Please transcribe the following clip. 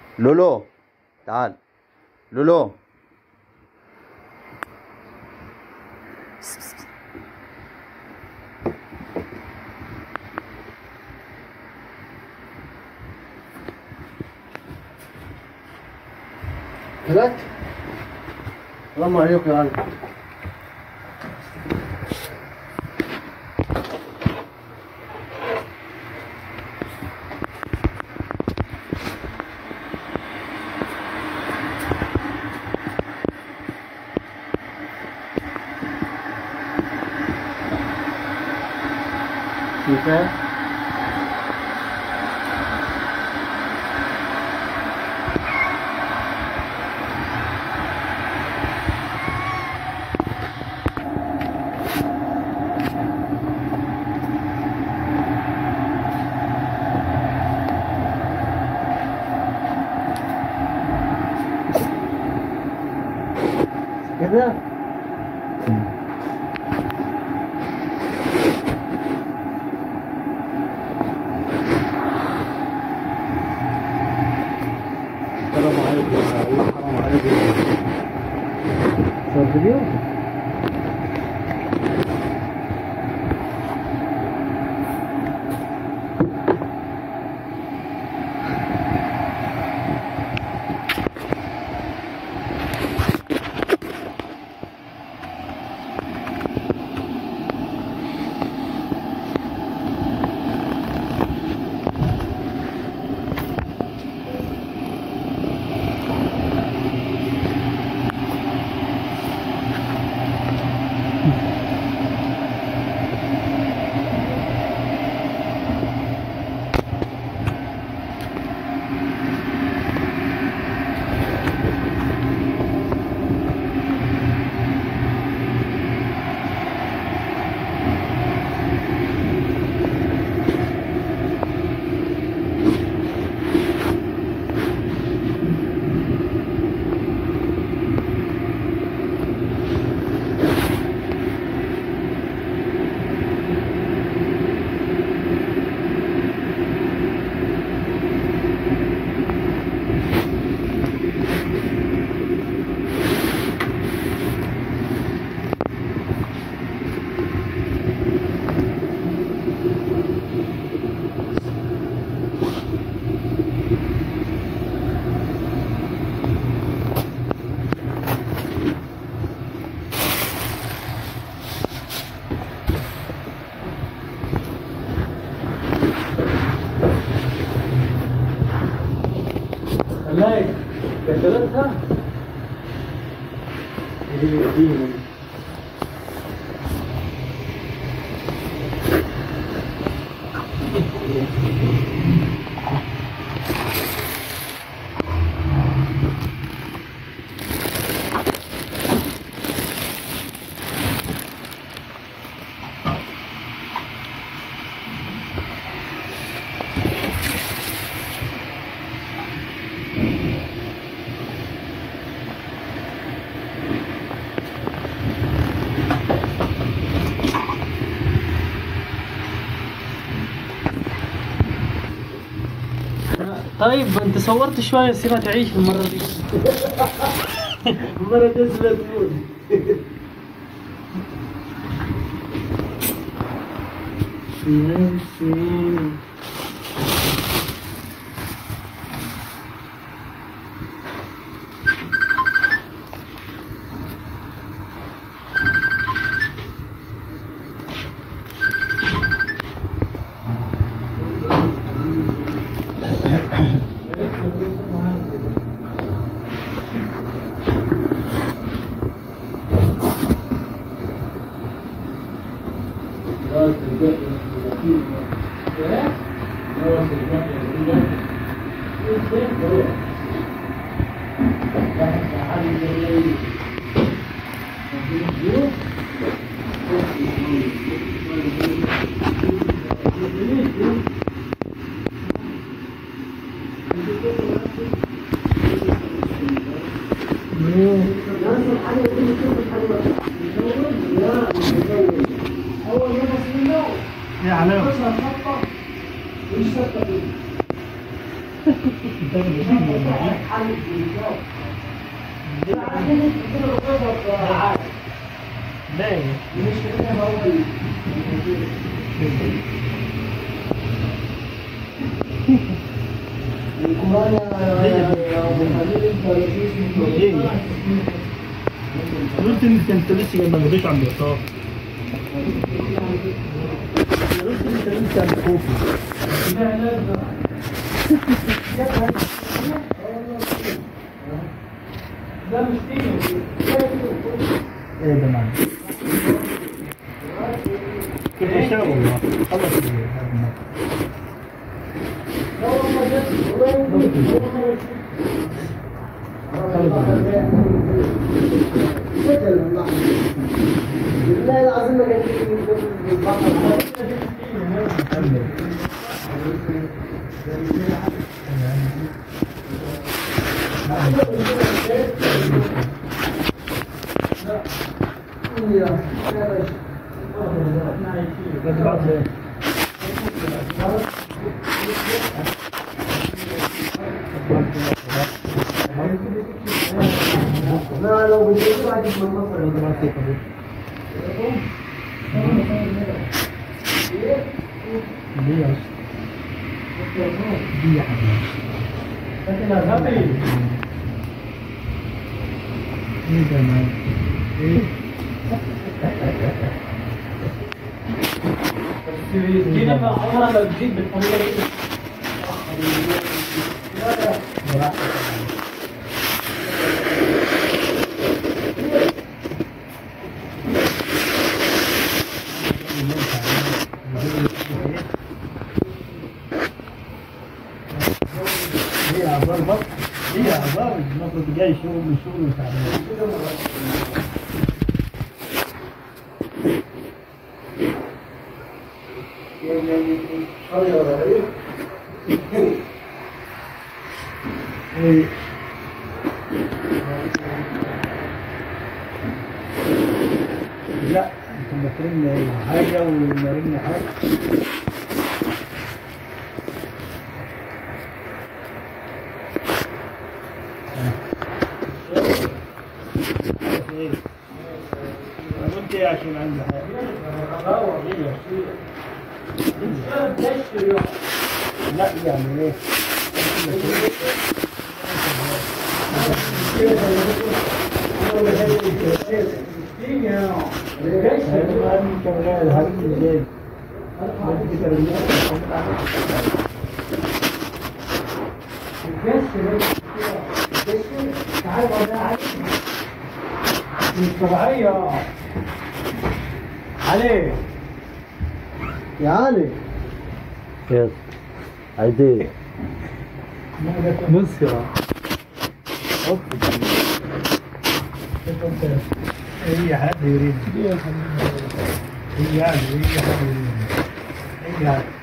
لولو تعال لولو ثلاث السلام عليكم يا علي كيفاه كده السلام عليكم يا علي السلام عليكم صار فيديو خلاك كسرتها هي قديمة طيب انت صورت شوية سيبها تعيش المرة دي المرة دي سيبها تموت يا علام قلت انت انت لسه ما جريت عند اليسار قلت انت لسه عند خوفي لا مش فيه ايه ده معنا كيف اشتغل والله خلص والله العظيم ما كان ما لو بديت بعد ما مصر دي دي يا حبيبي لكن الغبي ايه ده معاك ايه السكينة ما عمرها ما بتزيد بالطريقة دي هي اعذار بس هي اعذار المفروض جاي شغل من شغل وتعبان ايه لا انتم فاكرين حاجه ومارين حاجه ايه انا قلت ايه عشان عندي حاجه لا يعني ايه هذا شغال هذا زين مش طبيعية علي يا علي يس عايز ايه؟ بص يا هي حد يريد هي حد هي حد يريد هي حد